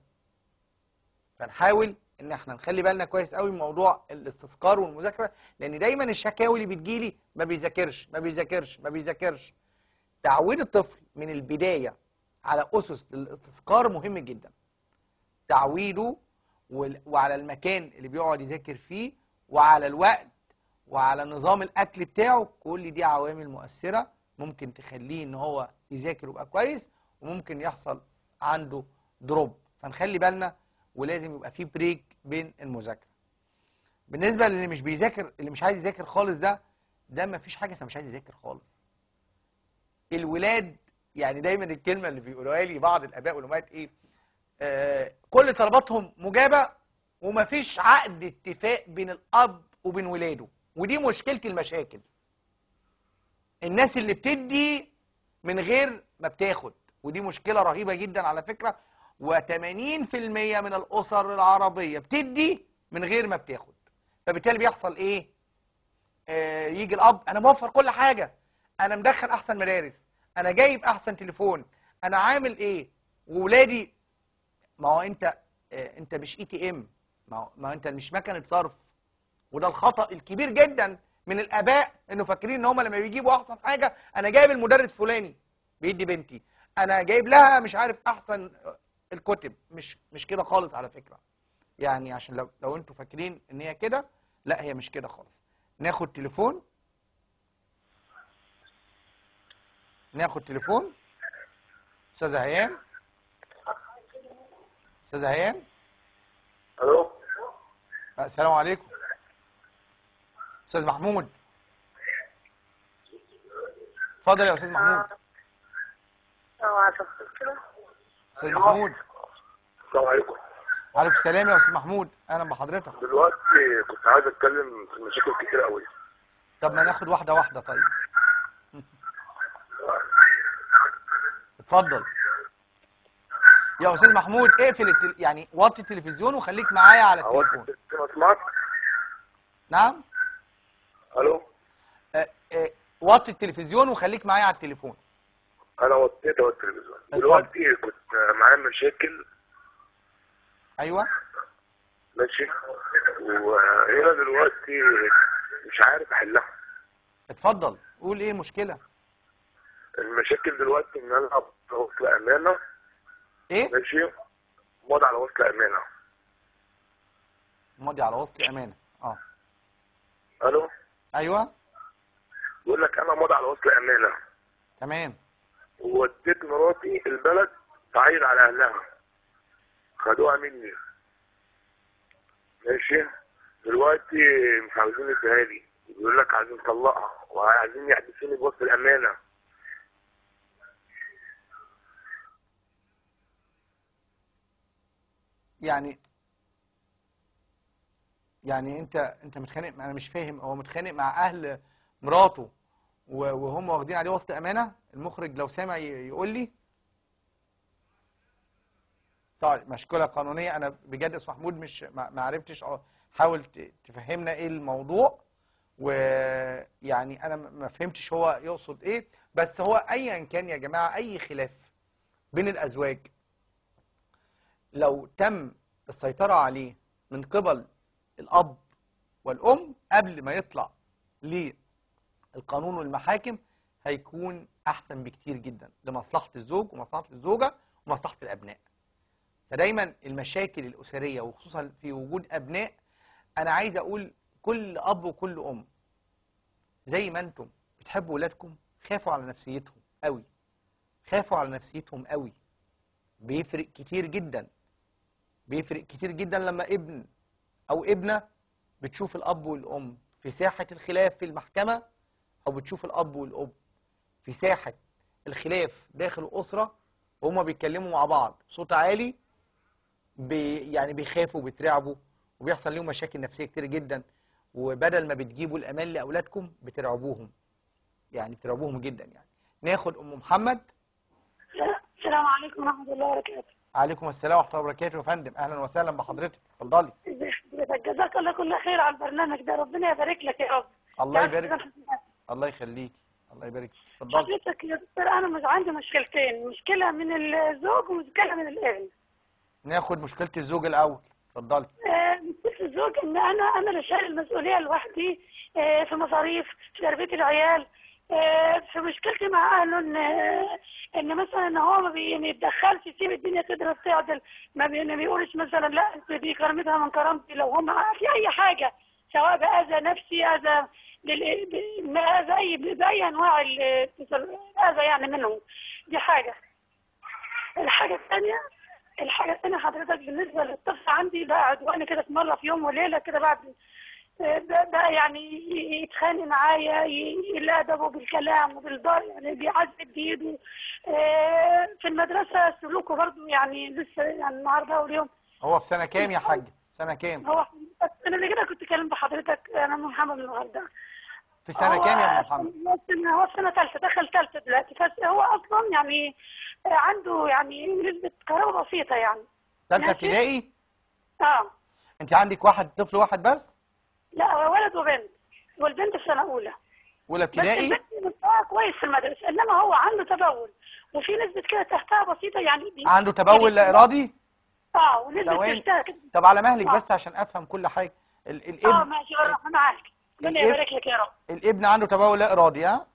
فنحاول ان احنا نخلي بالنا كويس قوي من موضوع الاستذكار والمذاكره لان دايما الشكاوي اللي بتجيلي ما بيذاكرش ما بيذاكرش ما بيذاكرش تعويد الطفل من البدايه على اسس للاستذكار مهم جدا تعويده وال- وعلى المكان اللي بيقعد يذاكر فيه وعلى الوقت وعلى نظام الاكل بتاعه كل دي عوامل مؤثره ممكن تخليه ان هو يذاكر ويبقى كويس وممكن يحصل عنده دروب فنخلي بالنا ولازم يبقى في بريك بين المذاكره بالنسبه للي مش بيذاكر اللي مش عايز يذاكر خالص ده ده ما فيش حاجه اسمها مش عايز يذاكر خالص الولاد يعني دايما الكلمه اللي بيقولوها لي بعض الاباء والامهات ايه آه كل طلباتهم مجابه ومفيش عقد اتفاق بين الاب وبين ولاده ودي مشكله المشاكل الناس اللي بتدي من غير ما بتاخد ودي مشكله رهيبه جدا على فكره و80% من الاسر العربيه بتدي من غير ما بتاخد فبالتالي بيحصل ايه آه يجي الاب انا موفر كل حاجه انا مدخل احسن مدارس انا جايب احسن تليفون انا عامل ايه وولادي ما هو انت آه انت مش اي تي ام ما هو ما هو انت مش مكنه صرف وده الخطا الكبير جدا من الاباء انه فاكرين ان هم لما بيجيبوا احسن حاجه انا جايب المدرس فلاني بيدي بنتي انا جايب لها مش عارف احسن الكتب مش مش كده خالص على فكره يعني عشان لو لو انتوا فاكرين ان هي كده لا هي مش كده خالص ناخد تليفون ناخد تليفون استاذ هيام استاذ هيام الو السلام عليكم استاذ محمود اتفضل يا استاذ محمود استاذ محمود السلام عليكم عليكم السلام يا استاذ محمود اهلا بحضرتك دلوقتي كنت عايز اتكلم في مشاكل كتير قوي طب ما ناخد واحده واحده طيب اتفضل يا استاذ محمود اقفل التل... يعني وطي التلفزيون وخليك معايا على هو التليفون انت ما سمعت نعم الو اه اه وطي التلفزيون وخليك معايا على التليفون انا وطيت اهو التلفزيون اتفضل. دلوقتي كنت معايا مشاكل ايوه ماشي وهنا دلوقتي مش عارف احلها اتفضل قول ايه المشكله المشاكل دلوقتي ان انا وصل امانه ايه ماشي ماضي على وصل امانه ماضي على وصل امانه اه الو ايوه بقول لك انا ماضي على وصل امانه تمام ووديت مراتي البلد تعيد على اهلها خدوها مني ماشي دلوقتي مش عاوزين يديها لي بيقول لك عايزين نطلقها وعايزين يحبسوني بوسط الامانه يعني يعني انت انت متخانق انا مش فاهم هو متخانق مع اهل مراته و- وهم واخدين عليه وسط امانه المخرج لو سامع ي- يقول لي طيب مشكله قانونيه انا بجد اسمه محمود مش ما ما عرفتش اه حاول ت- تفهمنا ايه الموضوع ويعني انا ما ما فهمتش هو يقصد ايه بس هو ايا كان يا جماعه اي خلاف بين الازواج لو تم السيطرة عليه من قبل الأب والأم قبل ما يطلع للقانون والمحاكم هيكون أحسن بكتير جدا لمصلحة الزوج ومصلحة الزوجة ومصلحة الأبناء فدايما المشاكل الأسرية وخصوصا في وجود أبناء أنا عايز أقول كل أب وكل أم زي ما أنتم بتحبوا ولادكم خافوا على نفسيتهم قوي خافوا على نفسيتهم قوي بيفرق كتير جدا بيفرق كتير جدا لما ابن او ابنه بتشوف الاب والام في ساحه الخلاف في المحكمه او بتشوف الاب والاب في ساحه الخلاف داخل الاسره وهما بيتكلموا مع بعض بصوت عالي بي يعني بيخافوا وبيترعبوا وبيحصل لهم مشاكل نفسيه كتير جدا وبدل ما بتجيبوا الامان لاولادكم بترعبوهم يعني بترعبوهم جدا يعني ناخد ام محمد السلام عليكم ورحمة الله وبركاته. عليكم السلام ورحمه الله وبركاته يا فندم اهلا وسهلا بحضرتك اتفضلي ازي حضرتك؟ جزاك الله كل خير على البرنامج ده ربنا يبارك لك يا رب. الله يا يبارك رب. الله يخليكي الله يبارك فيك. اتفضلي حضرتك يا دكتور انا مش عندي مشكلتين، مشكلة من الزوج ومشكلة من الابن. ناخد مشكله الزوج الاول اتفضلي آه، مشكلة الزوج ان انا انا اللي شايل المسؤولية لوحدي آه، في مصاريف في تربية العيال آه، في مشكلتي مع اهله ان آه، ان مثلا ان هو ما بي- ما يتدخلش يسيب الدنيا تضرب تعدل ما بي- ما بيقولش مثلا لا انت دي كرامتها من كرامتي لو هم في اي حاجه سواء باذى نفسي اذى لل- ب- ما اذى اي باي انواع ال- الاذى يعني منهم دي حاجه الحاجه الثانيه الحاجه الثانيه حضرتك بالنسبه للطفل عندي بقى عدواني كده في مره في يوم وليله كده بعد بقى بقى يعني يتخانق معايا يقل ادبه بالكلام وبالضرب يعني بيعذب بايده آه، في المدرسه سلوكه برضه يعني لسه يعني النهارده واليوم هو في سنه كام يا حاج سنه كام هو انا اللي كده كنت كلمت بحضرتك انا أم محمد من الغردقه في سنه كام يا ام محمد هو في- هو في سنه ثالثه دخل ثالثه دلوقتي بس هو اصلا يعني آه، عنده يعني نسبه كهرباء بسيطه يعني ثالثه ماشي. ابتدائي اه انت عندك واحد طفل واحد بس لا هو ولد وبنت والبنت في سنه اولى اولى بس ابتدائي البنت مستواها كويس في المدرسه انما هو عنده تبول وفي نسبه كده تحتها بسيطه يعني بي- عنده تبول لا ارادي اه ونسبه ثواني تحتها كده طب على مهلك آه. بس عشان افهم كل حاجه ال اه الابن ماشي انا معاك ربنا الإب- يبارك لك يا رب الابن عنده تبول لا ارادي ها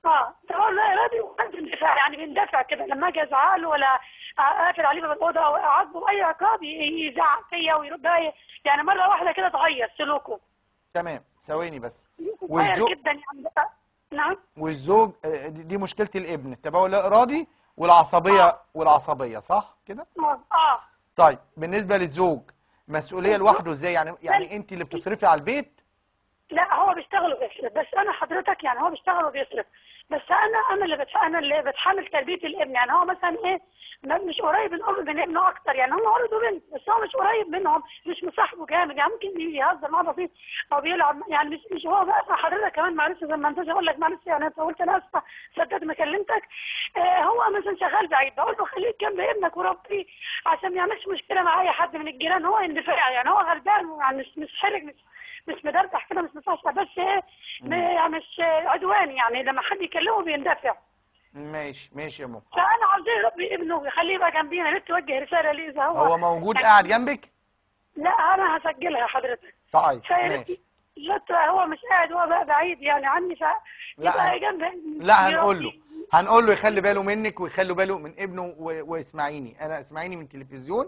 اه تقول لا ارادي وعندي اندفاع يعني بيندفع كده لما اجي ازعق له ولا اقفل عليه باب الاوضه او اعاقبه باي عقاب ي- يزعق فيا ويرد عليا. يعني مره واحده كده اتغير سلوكه تمام ثواني بس اتغير والزوج جدا يعني بقى. نعم والزوج آه، دي دي مشكله الابن التبول الارادي والعصبيه والعصبيه صح كده اه اه طيب بالنسبه للزوج مسؤوليه لوحده ازاي يعني يعني انت اللي بتصرفي على البيت لا هو بيشتغل وبيصرف بس انا حضرتك يعني هو بيشتغل وبيصرف بس انا انا اللي بتح... انا اللي بتحمل تربيه الابن يعني هو مثلا ايه ما- مش قريب الام من ابنه اكتر يعني هم ولد وبنت بس هو مش قريب منهم مش مصاحبه جامد يعني ممكن يهزر معاه بسيط او بيلعب يعني مش مش هو بقى حضرتك كمان معلش زي ما انت اقول لك معلش يعني انت قلت انا اسفه صدقت ما كلمتك آه هو مثلا شغال بعيد بقول له خليك جنب ابنك وربيه عشان ما يعملش مشكله مع اي حد من الجيران هو اندفاع يعني هو غلبان يعني مش مش حرج مش مش مدردح كده مش مصحصح بس ايه م- يعني مش عدواني يعني لما حد يكلمه بيندفع ماشي ماشي يا ماما فانا عاوزاه يربي ابنه ويخليه يبقى جنبينا يا ريت توجه رساله ليه اذا هو هو موجود يعني- قاعد جنبك لا انا هسجلها حضرتك طيب فيا ريت ماشي لا هو مش قاعد هو بقى بعيد يعني عني ف لا، يبقى جنب ابني. لا هنقول له يربيه. هنقول له يخلي باله منك ويخلي باله من ابنه و- واسمعيني انا اسمعيني من التلفزيون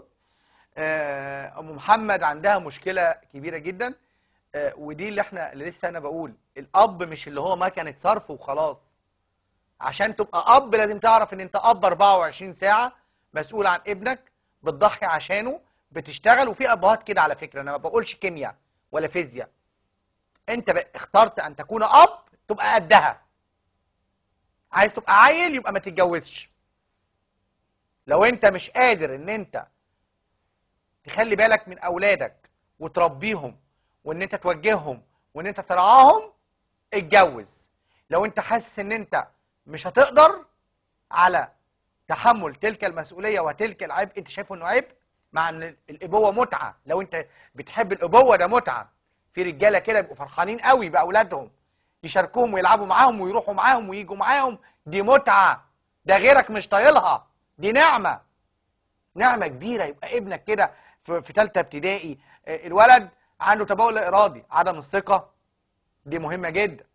آه، ام محمد عندها مشكله كبيره جدا آه، ودي اللي احنا اللي لسه انا بقول الاب مش اللي هو مكنه صرف وخلاص عشان تبقى اب لازم تعرف ان انت اب 24 ساعه مسؤول عن ابنك بتضحي عشانه بتشتغل وفي ابهات كده على فكره انا ما بقولش كيمياء ولا فيزياء انت بقى اخترت ان تكون اب تبقى قدها عايز تبقى عيل يبقى ما تتجوزش لو انت مش قادر ان انت تخلي بالك من اولادك وتربيهم وان انت توجههم وان انت ترعاهم اتجوز لو انت حاسس ان انت مش هتقدر على تحمل تلك المسؤوليه وتلك العبء انت شايفه انه عبء مع ان الابوه متعه لو انت بتحب الابوه ده متعه في رجاله كده بيبقوا فرحانين قوي باولادهم يشاركوهم ويلعبوا معاهم ويروحوا معاهم ويجوا معاهم دي متعه ده غيرك مش طايلها دي نعمه نعمه كبيره يبقى ابنك كده في في ثالثه ابتدائي آه، الولد عنده تبول لا ارادي عدم الثقه دي مهمه جدا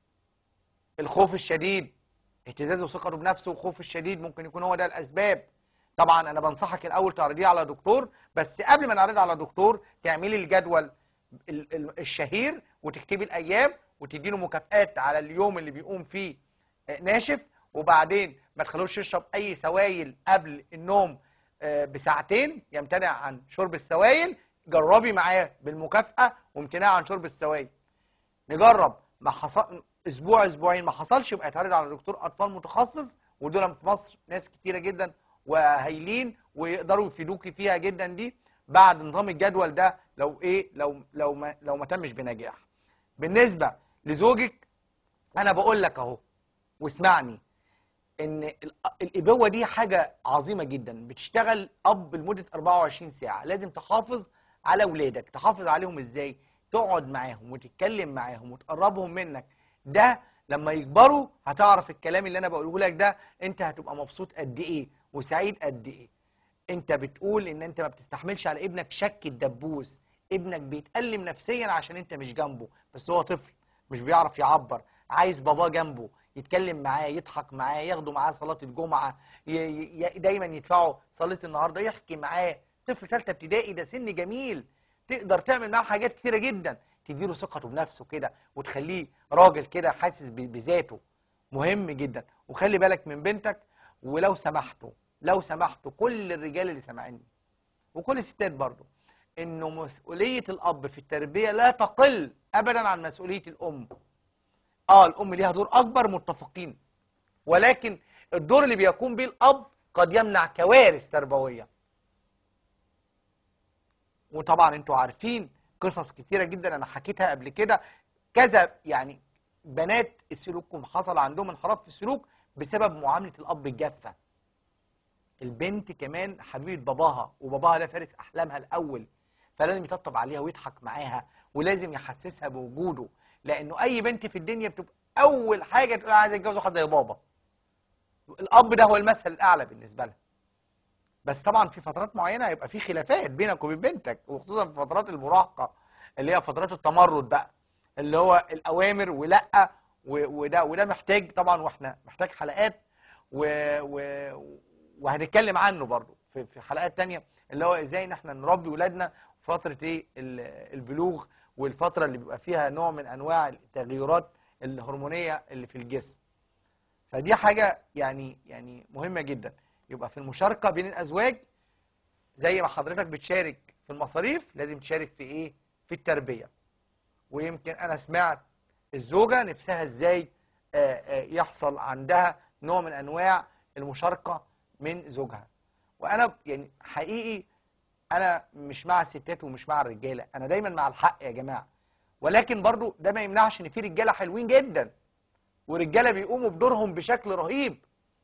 الخوف الشديد اهتزازه وثقته بنفسه وخوفه الشديد ممكن يكون هو ده الاسباب طبعا انا بنصحك الاول تعرضيه على دكتور بس قبل ما نعرضه على دكتور تعملي الجدول ال- ال- الشهير وتكتبي الايام وتديله مكافآت على اليوم اللي بيقوم فيه آه، ناشف وبعدين ما تخلوش يشرب اي سوائل قبل النوم آه، بساعتين يمتنع عن شرب السوائل جربي معاه بالمكافأة وامتناع عن شرب السوائل نجرب ما حصل اسبوع اسبوعين ما حصلش يبقى يتعرض على دكتور اطفال متخصص ودول في مصر ناس كتيره جدا وهايلين ويقدروا يفيدوكي فيها جدا دي بعد نظام الجدول ده لو ايه لو لو ما لو ما تمش بنجاح بالنسبه لزوجك انا بقول لك اهو واسمعني ان ال- الابوه دي حاجه عظيمه جدا بتشتغل اب لمده 24 ساعه لازم تحافظ على اولادك تحافظ عليهم ازاي تقعد معاهم وتتكلم معاهم وتقربهم منك ده لما يكبروا هتعرف الكلام اللي انا بقوله لك ده انت هتبقى مبسوط قد ايه وسعيد قد ايه انت بتقول ان انت ما بتستحملش على ابنك شك الدبوس ابنك بيتألم نفسيا عشان انت مش جنبه بس هو طفل مش بيعرف يعبر عايز باباه جنبه يتكلم معاه يضحك معاه ياخده معاه صلاة الجمعة ي... ي... دايما يدفعه صلاة النهاردة يحكي معاه طفل ثالثة ابتدائي ده سن جميل تقدر تعمل معاه حاجات كتيرة جدا تديله ثقته بنفسه كده وتخليه راجل كده حاسس ب... بذاته مهم جدا وخلي بالك من بنتك ولو سمحتوا لو سمحتوا كل الرجال اللي سامعيني وكل الستات برضو انه مسؤوليه الاب في التربيه لا تقل ابدا عن مسؤوليه الام اه الام ليها دور اكبر متفقين ولكن الدور اللي بيقوم به الاب قد يمنع كوارث تربويه وطبعا انتوا عارفين قصص كتيره جدا انا حكيتها قبل كده كذا يعني بنات سلوكهم حصل عندهم انحراف في السلوك بسبب معامله الاب الجافه البنت كمان حبيبه باباها وباباها ده فارس احلامها الاول فلازم يطبطب عليها ويضحك معاها ولازم يحسسها بوجوده لانه اي بنت في الدنيا بتبقى اول حاجه تقول أنا عايزه اتجوز واحد زي بابا الاب ده هو المثل الاعلى بالنسبه لها بس طبعا في فترات معينه هيبقى في خلافات بينك وبين بنتك وخصوصا في فترات المراهقه اللي هي فترات التمرد بقى اللي هو الاوامر ولا و- وده وده محتاج طبعا واحنا محتاج حلقات و و وهنتكلم عنه برضو في في حلقات تانية اللي هو ازاي ان احنا نربي ولادنا في فتره ايه ال- البلوغ والفتره اللي بيبقى فيها نوع من انواع التغيرات الهرمونيه اللي في الجسم فدي حاجه يعني يعني مهمه جدا يبقى في المشاركه بين الازواج زي ما حضرتك بتشارك في المصاريف لازم تشارك في ايه في التربيه ويمكن انا سمعت الزوجه نفسها ازاي آه، آه، يحصل عندها نوع من انواع المشاركه من زوجها وانا يعني حقيقي انا مش مع الستات ومش مع الرجاله انا دايما مع الحق يا جماعه ولكن برضو ده ما يمنعش ان في رجاله حلوين جدا ورجاله بيقوموا بدورهم بشكل رهيب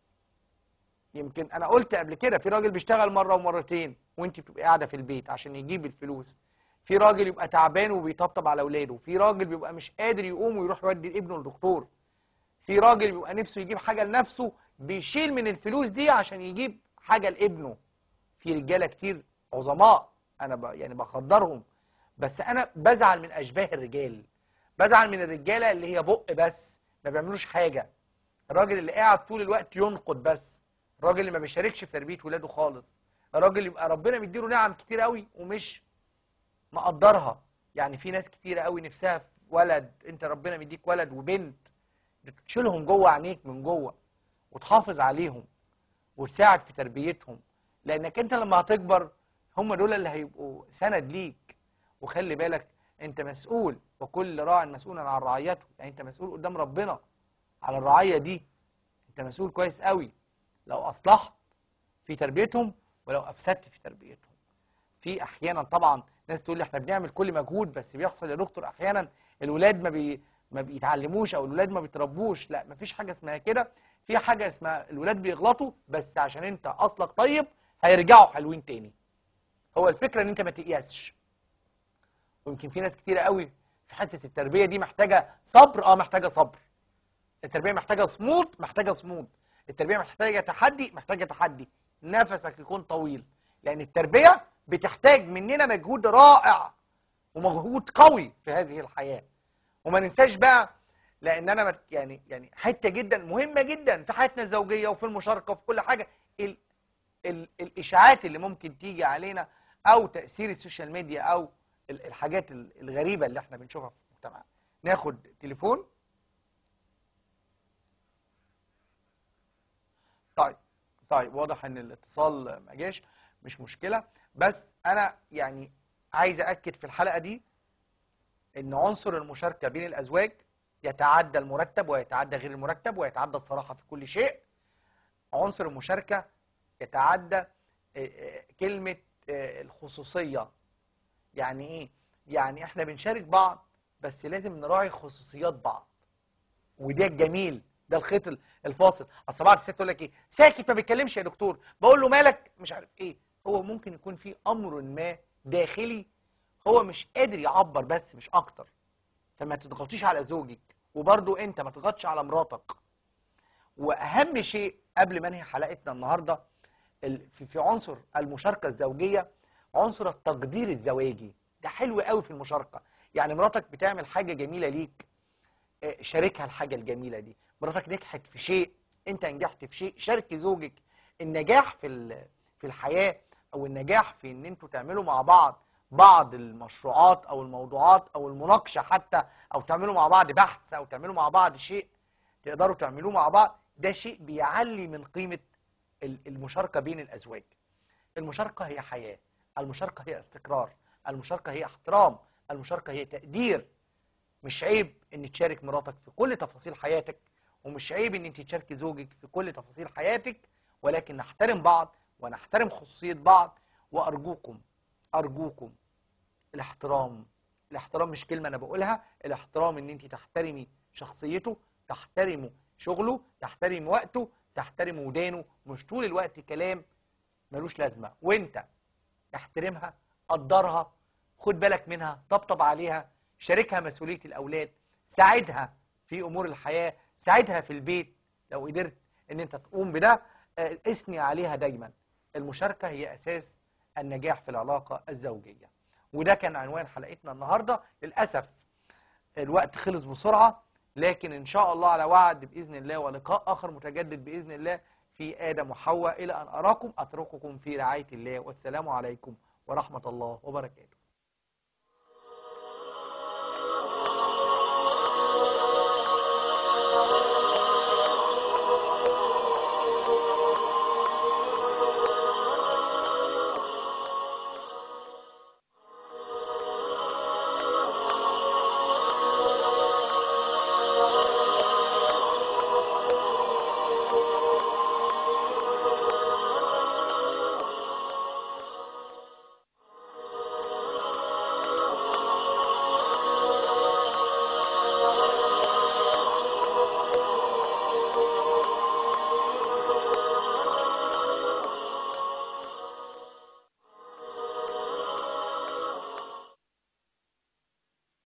يمكن انا قلت قبل كده في راجل بيشتغل مره ومرتين وانت بتبقي قاعده في البيت عشان يجيب الفلوس في راجل يبقى تعبان وبيطبطب على اولاده في راجل بيبقى مش قادر يقوم ويروح يودي ابنه للدكتور في راجل بيبقى نفسه يجيب حاجه لنفسه بيشيل من الفلوس دي عشان يجيب حاجه لابنه في رجاله كتير عظماء انا ب... يعني بقدرهم بس انا بزعل من اشباه الرجال بزعل من الرجاله اللي هي بق بس ما بيعملوش حاجه الراجل اللي قاعد طول الوقت ينقد بس الراجل اللي ما بيشاركش في تربيه ولاده خالص الراجل اللي يبقى ربنا مديله نعم كتير قوي ومش مقدرها يعني في ناس كتيره قوي نفسها في ولد انت ربنا مديك ولد وبنت تشيلهم جوه عينيك من جوه وتحافظ عليهم وتساعد في تربيتهم لانك انت لما هتكبر هم دول اللي هيبقوا سند ليك وخلي بالك انت مسؤول وكل راع مسؤول عن رعيته يعني انت مسؤول قدام ربنا على الرعيه دي انت مسؤول كويس قوي لو اصلحت في تربيتهم ولو افسدت في تربيتهم في احيانا طبعا ناس تقول لي احنا بنعمل كل مجهود بس بيحصل يا دكتور احيانا الولاد ما بي ما بيتعلموش او الولاد ما بيتربوش لا مفيش حاجه اسمها كده في حاجه اسمها الولاد بيغلطوا بس عشان انت اصلك طيب هيرجعوا حلوين تاني هو الفكره ان انت ما تيأسش ويمكن في ناس كتيره قوي في حته التربيه دي محتاجه صبر اه محتاجه صبر التربيه محتاجه صمود محتاجه صمود التربيه محتاجه تحدي محتاجه تحدي نفسك يكون طويل لان التربيه بتحتاج مننا مجهود رائع ومجهود قوي في هذه الحياه وما ننساش بقى لان انا مت- يعني يعني حته جدا مهمه جدا في حياتنا الزوجيه وفي المشاركه وفي كل حاجه ال ال الاشاعات اللي ممكن تيجي علينا او تاثير السوشيال ميديا او ال- الحاجات ال- الغريبه اللي احنا بنشوفها في المجتمع ناخد تليفون طيب طيب واضح ان الاتصال ما جاش مش مشكله بس انا يعني عايز اكد في الحلقه دي ان عنصر المشاركه بين الازواج يتعدى المرتب ويتعدى غير المرتب ويتعدى الصراحه في كل شيء عنصر المشاركه يتعدى آه، آه، كلمه آه، الخصوصيه يعني ايه يعني احنا بنشارك بعض بس لازم نراعي خصوصيات بعض وده الجميل ده الخيط ال- الفاصل اصل بعض الستات تقول لك ايه ساكت ما بيتكلمش يا دكتور بقول له مالك مش عارف ايه هو ممكن يكون في امر ما داخلي هو مش قادر يعبر بس مش اكتر فما تضغطيش على زوجك وبرضو انت ما تضغطش على مراتك واهم شيء قبل ما انهي حلقتنا النهارده ال- في في عنصر المشاركه الزوجيه عنصر التقدير الزواجي ده حلو قوي في المشاركه يعني مراتك بتعمل حاجه جميله ليك آه، شاركها الحاجه الجميله دي مراتك نجحت في شيء انت نجحت في شيء شارك زوجك النجاح في ال- في الحياه او النجاح في ان انتوا تعملوا مع بعض بعض المشروعات او الموضوعات او المناقشه حتى او تعملوا مع بعض بحث او تعملوا مع بعض شيء تقدروا تعملوه مع بعض ده شيء بيعلي من قيمه ال- المشاركه بين الازواج المشاركه هي حياه المشاركه هي استقرار المشاركه هي احترام المشاركه هي تقدير مش عيب ان تشارك مراتك في كل تفاصيل حياتك ومش عيب ان انت تشاركي زوجك في كل تفاصيل حياتك ولكن نحترم بعض ونحترم خصوصية بعض وارجوكم ارجوكم الاحترام الاحترام مش كلمة انا بقولها الاحترام ان انت تحترمي شخصيته تحترمي شغله تحترمي وقته تحترمي ودانه مش طول الوقت كلام ملوش لازمة وانت احترمها قدرها خد بالك منها طبطب عليها شاركها مسؤولية الأولاد ساعدها في أمور الحياة ساعدها في البيت لو قدرت ان انت تقوم بده آه، اثني عليها دايما المشاركة هي أساس النجاح في العلاقة الزوجية وده كان عنوان حلقتنا النهاردة للأسف الوقت خلص بسرعة لكن ان شاء الله على وعد باذن الله ولقاء اخر متجدد باذن الله في ادم وحواء الى ان اراكم اترككم في رعايه الله والسلام عليكم ورحمه الله وبركاته